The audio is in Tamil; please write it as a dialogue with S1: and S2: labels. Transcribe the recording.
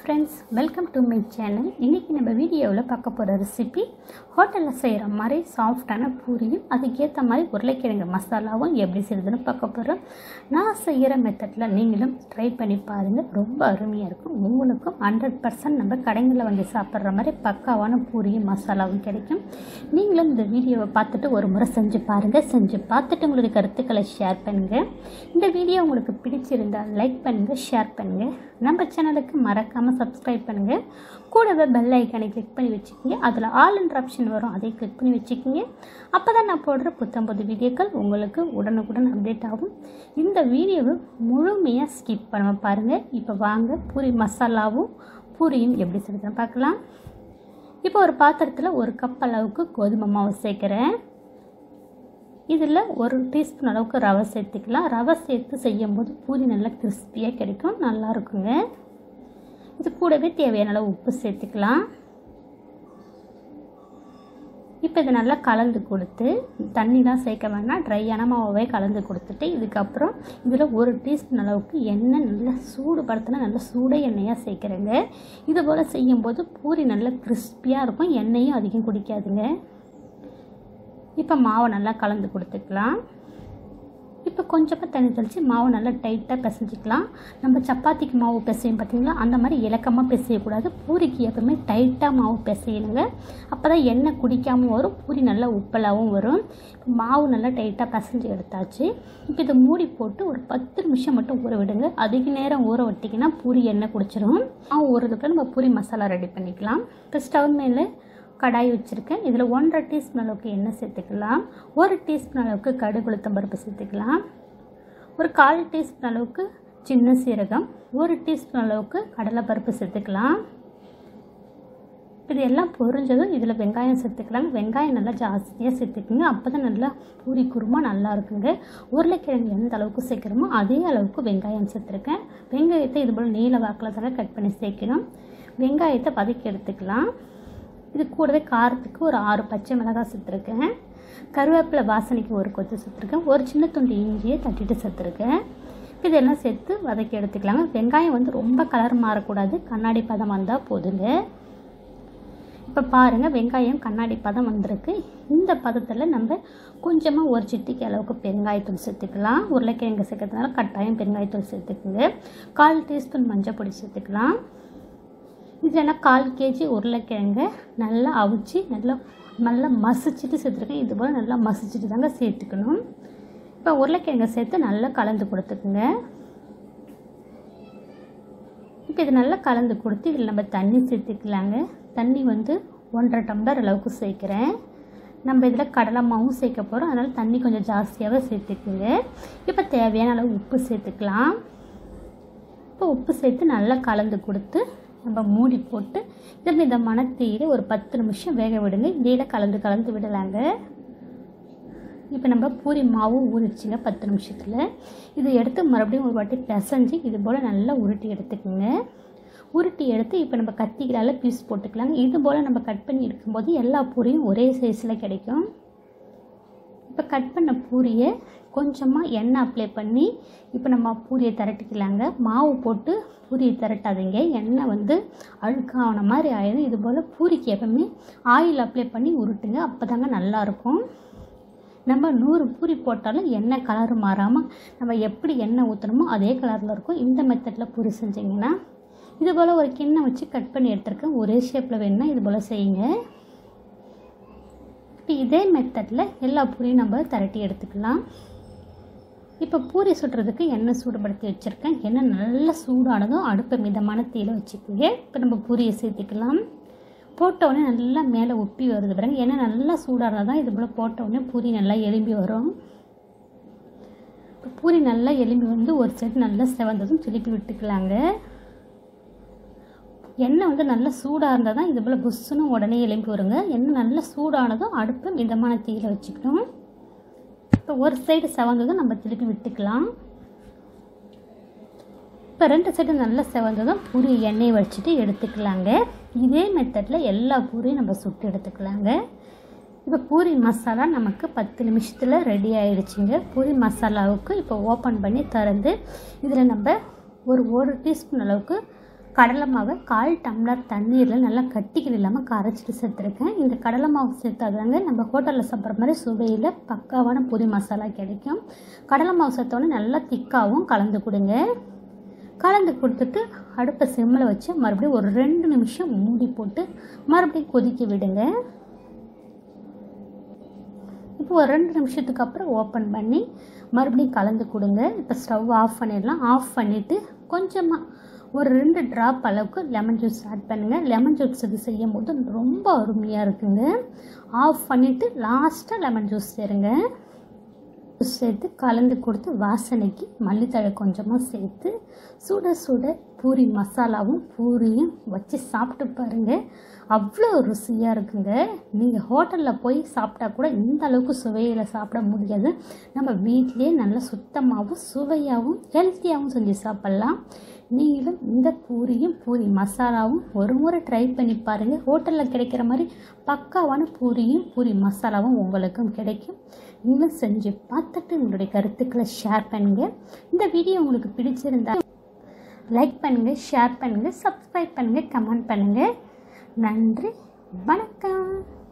S1: friends welcome to my channel இன்றைக்கி நம்ம வீடியோவில் பார்க்க போகிற ரெசிபி ஹோட்டலில் செய்கிற மாதிரி சாஃப்டான பூரியும் அதுக்கேற்ற மாதிரி உருளைக்கிழங்கு மசாலாவும் எப்படி செய்யுதுன்னு பார்க்க போகிறோம் நான் செய்கிற மெத்தடில் நீங்களும் ட்ரை பண்ணி பாருங்கள் ரொம்ப அருமையாக இருக்கும் உங்களுக்கும் ஹண்ட்ரட் பர்சன்ட் நம்ம கடைகளில் வாங்கி சாப்பிட்ற மாதிரி பக்காவான பூரியும் மசாலாவும் கிடைக்கும் நீங்களும் இந்த வீடியோவை பார்த்துட்டு ஒரு முறை செஞ்சு பாருங்கள் செஞ்சு பார்த்துட்டு உங்களுக்கு கருத்துக்களை ஷேர் பண்ணுங்கள் இந்த வீடியோ உங்களுக்கு பிடிச்சிருந்தால் லைக் பண்ணுங்கள் ஷேர் பண்ணுங்கள் நம்ம சேனலுக்கு மறக்காமல் சப்ஸ்கிரைப் பண்ணுங்கள் கூடவே பெல் ஐக்கானை கிளிக் பண்ணி வச்சுக்கோங்க அதில் ஆல் என்ற ஆப்ஷன் வரும் அதை கிளிக் பண்ணி வச்சுக்கோங்க அப்போ தான் நான் போடுற புத்தம்பது வீடியோக்கள் உங்களுக்கு உடனுக்குடன் அப்டேட் ஆகும் இந்த வீடியோவை முழுமையாக ஸ்கிப் பண்ணாம பாருங்கள் இப்போ வாங்க பூரி மசாலாவும் பூரியும் எப்படி செய்யறதுன்னு பார்க்கலாம் இப்போ ஒரு பாத்திரத்தில் ஒரு கப் அளவுக்கு கோதுமை மாவு சேர்க்குறேன் இதில் ஒரு டீஸ்பூன் அளவுக்கு ரவை சேர்த்துக்கலாம் ரவை சேர்த்து செய்யும்போது பூரி நல்லா கிறிஸ்பியாக கிடைக்கும் நல்லா இருக்குங்க இது கூடவே தேவையான அளவு உப்பு சேர்த்துக்கலாம் இப்போ இதை நல்லா கலந்து கொடுத்து தண்ணிலாம் சேர்க்க வேணாம் ட்ரையான மாவே கலந்து கொடுத்துட்டு இதுக்கப்புறம் இதில் ஒரு டீஸ்பூன் அளவுக்கு எண்ணெய் நல்லா சூடுபடுத்தினா நல்லா சூட எண்ணெயாக சேர்க்குறேங்க இது போல் செய்யும்போது பூரி நல்லா கிறிஸ்பியாக இருக்கும் எண்ணெயும் அதிகம் குடிக்காதுங்க இப்போ மாவை நல்லா கலந்து கொடுத்துக்கலாம் இப்போ கொஞ்சமாக தண்ணி தெளித்து மாவு நல்லா டைட்டாக பிசைஞ்சிக்கலாம் நம்ம சப்பாத்திக்கு மாவு பிசையும் பார்த்திங்களா அந்த மாதிரி இலக்கமாக பிசையக்கூடாது பூரிக்கு எப்பவுமே டைட்டாக மாவு பிசையணுங்க அப்போ தான் எண்ணெய் குடிக்காமல் வரும் பூரி நல்லா உப்பலாகவும் வரும் மாவு நல்லா டைட்டாக பிசைஞ்சு எடுத்தாச்சு இப்போ இதை மூடி போட்டு ஒரு பத்து நிமிஷம் மட்டும் ஊற விடுங்க அதிக நேரம் ஊற விட்டிங்கன்னா பூரி எண்ணெய் குடிச்சிரும் மாவு ஊறதுக்குள்ள நம்ம பூரி மசாலா ரெடி பண்ணிக்கலாம் இப்போ ஸ்டவ் மேலே கடாய் வச்சுருக்கேன் இதில் ஒன்றரை டீஸ்பூன் அளவுக்கு எண்ணெய் சேர்த்துக்கலாம் ஒரு டீஸ்பூன் அளவுக்கு கடுகு உளுத்தம் பருப்பு சேர்த்துக்கலாம் ஒரு கால் டீஸ்பூன் அளவுக்கு சின்ன சீரகம் ஒரு டீஸ்பூன் அளவுக்கு கடலைப்பருப்பு சேர்த்துக்கலாம் இது எல்லாம் பொரிஞ்சதும் இதில் வெங்காயம் சேர்த்துக்கலாம் வெங்காயம் நல்லா ஜாஸ்தியாக சேர்த்துக்குங்க அப்போ தான் நல்லா பூரி குருமா நல்லா இருக்குங்க உருளைக்கிழங்கு எந்த அளவுக்கு சேர்க்குறோமோ அதே அளவுக்கு வெங்காயம் சேர்த்துருக்கேன் வெங்காயத்தை இது போல் நீல வாக்கில் தாங்க கட் பண்ணி சேர்க்கணும் வெங்காயத்தை வதக்கி எடுத்துக்கலாம் இது கூடவே காரத்துக்கு ஒரு ஆறு பச்சை மிளகாய் சேர்த்துருக்கேன் கருவேப்பிலை வாசனைக்கு ஒரு கொத்து சேர்த்துருக்கேன் ஒரு சின்ன துண்டு இஞ்சியை தட்டிட்டு சேர்த்துருக்கேன் இதெல்லாம் சேர்த்து வதக்கி எடுத்துக்கலாங்க வெங்காயம் வந்து ரொம்ப கலர் மாறக்கூடாது கண்ணாடி பதம் வந்தால் போதுங்க இப்போ பாருங்கள் வெங்காயம் கண்ணாடி பதம் வந்திருக்கு இந்த பதத்தில் நம்ம கொஞ்சமாக ஒரு சிட்டிக்கு அளவுக்கு பெருங்காயத்தூள் சேர்த்துக்கலாம் உருளைக்கிழங்கு சேர்க்கறதுனால கட்டாயம் பெருங்காயத்தூள் சேர்த்துக்குங்க கால் டீஸ்பூன் மஞ்சள் பொடி சேர்த்துக்கலாம் இதெல்லாம் கால் கேஜி உருளைக்கிழங்க நல்லா அவிச்சு நல்லா நல்லா மசிச்சுட்டு சேர்த்துருக்கேன் இது போல் நல்லா மசிச்சுட்டு தாங்க சேர்த்துக்கணும் இப்போ உருளைக்கிழங்க சேர்த்து நல்லா கலந்து கொடுத்துக்குங்க இப்போ இது நல்லா கலந்து கொடுத்து இதில் நம்ம தண்ணி சேர்த்துக்கலாங்க தண்ணி வந்து ஒன்றரை டம்ளர் அளவுக்கு சேர்க்குறேன் நம்ம இதில் கடலை மாவும் சேர்க்க போகிறோம் அதனால் தண்ணி கொஞ்சம் ஜாஸ்தியாகவே சேர்த்துக்குங்க இப்போ தேவையான அளவு உப்பு சேர்த்துக்கலாம் இப்போ உப்பு சேர்த்து நல்லா கலந்து கொடுத்து நம்ம மூடி போட்டு இதை மிதமான தீயில் ஒரு பத்து நிமிஷம் வேக விடுங்க இடையில கலந்து கலந்து விடலாங்க இப்போ நம்ம பூரி மாவும் ஊறிடுச்சுங்க பத்து நிமிஷத்தில் இதை எடுத்து மறுபடியும் ஒரு வாட்டி பிசைஞ்சு இது போல் நல்லா உருட்டி எடுத்துக்கோங்க உருட்டி எடுத்து இப்போ நம்ம கத்திகளால் பீஸ் போட்டுக்கலாங்க இது போல் நம்ம கட் பண்ணி எடுக்கும்போது எல்லா பூரியும் ஒரே சைஸில் கிடைக்கும் இப்போ கட் பண்ண பூரியை கொஞ்சமாக எண்ணெய் அப்ளை பண்ணி இப்போ நம்ம பூரியை திரட்டிக்கலாங்க மாவு போட்டு பூரியை திரட்டாதீங்க எண்ணெய் வந்து அழுக்கான மாதிரி ஆயிடும் இது போல் பூரிக்கு எப்பவுமே ஆயில் அப்ளை பண்ணி உருட்டுங்க அப்போ தாங்க நல்லாயிருக்கும் நம்ம நூறு பூரி போட்டாலும் எண்ணெய் கலர் மாறாமல் நம்ம எப்படி எண்ணெய் ஊற்றணுமோ அதே கலரில் இருக்கும் இந்த மெத்தடில் பூரி செஞ்சிங்கன்னா இது போல் ஒரு கிண்ணம் வச்சு கட் பண்ணி எடுத்துருக்கேன் ஒரே ஷேப்பில் வேணுன்னா இது போல் செய்யுங்க இப்போ இதே மெத்தடில் எல்லா பூரியும் நம்ம திரட்டி எடுத்துக்கலாம் இப்போ பூரி சுடுறதுக்கு எண்ணெய் சூடுபடுத்தி வச்சுருக்கேன் எண்ணெய் நல்லா சூடானதும் அடுப்பை மிதமான தீயில் வச்சுக்கோங்க இப்போ நம்ம பூரியை சேர்த்துக்கலாம் போட்டவுடனே நல்லா மேலே உப்பி வருது பாருங்க எண்ணெய் நல்லா சூடானது தான் இது போல் போட்டவுடனே பூரி நல்லா எலும்பி வரும் இப்போ பூரி நல்லா எலும்பி வந்து ஒரு சைடு நல்லா செவந்ததும் திருப்பி விட்டுக்கலாங்க எண்ணெய் வந்து நல்லா சூடாக இருந்தால் தான் இது போல் புஷ்ஷுன்னு உடனே எலும்பி வருங்க எண்ணெய் நல்லா சூடானதும் அடுப்பு மிதமான தீயில் வச்சுக்கணும் இப்போ ஒரு சைடு செவந்ததும் நம்ம திருப்பி விட்டுக்கலாம் இப்போ ரெண்டு சைடு நல்லா செவந்ததும் பூரி எண்ணெயை வச்சுட்டு எடுத்துக்கலாங்க இதே மெத்தடில் எல்லா பூரியும் நம்ம சுட்டு எடுத்துக்கலாங்க இப்போ பூரி மசாலா நமக்கு பத்து நிமிஷத்தில் ரெடி ஆகிடுச்சிங்க பூரி மசாலாவுக்கு இப்போ ஓப்பன் பண்ணி திறந்து இதில் நம்ம ஒரு ஒரு டீஸ்பூன் அளவுக்கு கடலை மாவை கால் டம்ளர் தண்ணீரில் நல்லா கட்டிக்கிட்டு இல்லாமல் கரைச்சிட்டு சேர்த்துருக்கேன் இந்த கடலை மாவு சேர்த்தாதாங்க நம்ம ஹோட்டலில் சாப்பிட்ற மாதிரி சுவையில் பக்காவான பூரி மசாலா கிடைக்கும் கடலை மாவு சேர்த்தோன்னே நல்லா திக்காகவும் கலந்து கொடுங்க கலந்து கொடுத்துட்டு அடுப்பை சிம்மில் வச்சு மறுபடியும் ஒரு ரெண்டு நிமிஷம் மூடி போட்டு மறுபடியும் கொதிக்க விடுங்க இப்போ ஒரு ரெண்டு நிமிஷத்துக்கு அப்புறம் ஓப்பன் பண்ணி மறுபடியும் கலந்து கொடுங்க இப்போ ஸ்டவ் ஆஃப் பண்ணிடலாம் ஆஃப் பண்ணிவிட்டு கொஞ்சமாக ஒரு ரெண்டு ட்ராப் அளவுக்கு லெமன் ஜூஸ் ஆட் பண்ணுங்கள் லெமன் ஜூஸ் இது செய்யும் போது ரொம்ப அருமையாக இருக்குங்க ஆஃப் பண்ணிவிட்டு லாஸ்ட்டாக லெமன் ஜூஸ் சேருங்க ஜூஸ் சேர்த்து கலந்து கொடுத்து வாசனைக்கு மல்லித்தழை கொஞ்சமாக சேர்த்து சுட சுட பூரி மசாலாவும் பூரியும் வச்சு சாப்பிட்டு பாருங்கள் அவ்வளோ ருசியாக இருக்குங்க நீங்கள் ஹோட்டலில் போய் சாப்பிட்டா கூட இந்த அளவுக்கு சுவையில் சாப்பிட முடியாது நம்ம வீட்டிலே நல்லா சுத்தமாகவும் சுவையாகவும் ஹெல்த்தியாகவும் செஞ்சு சாப்பிட்லாம் நீங்களும் இந்த பூரியும் பூரி மசாலாவும் ஒரு முறை ட்ரை பண்ணி பாருங்கள் ஹோட்டலில் கிடைக்கிற மாதிரி பக்காவான பூரியும் பூரி மசாலாவும் உங்களுக்கும் கிடைக்கும் நீங்களும் செஞ்சு பார்த்துட்டு உங்களுடைய கருத்துக்களை ஷேர் பண்ணுங்கள் இந்த வீடியோ உங்களுக்கு பிடிச்சிருந்தா லைக் பண்ணுங்கள் ஷேர் பண்ணுங்கள் சப்ஸ்கிரைப் பண்ணுங்கள் கமெண்ட் பண்ணுங்கள் நன்றி வணக்கம்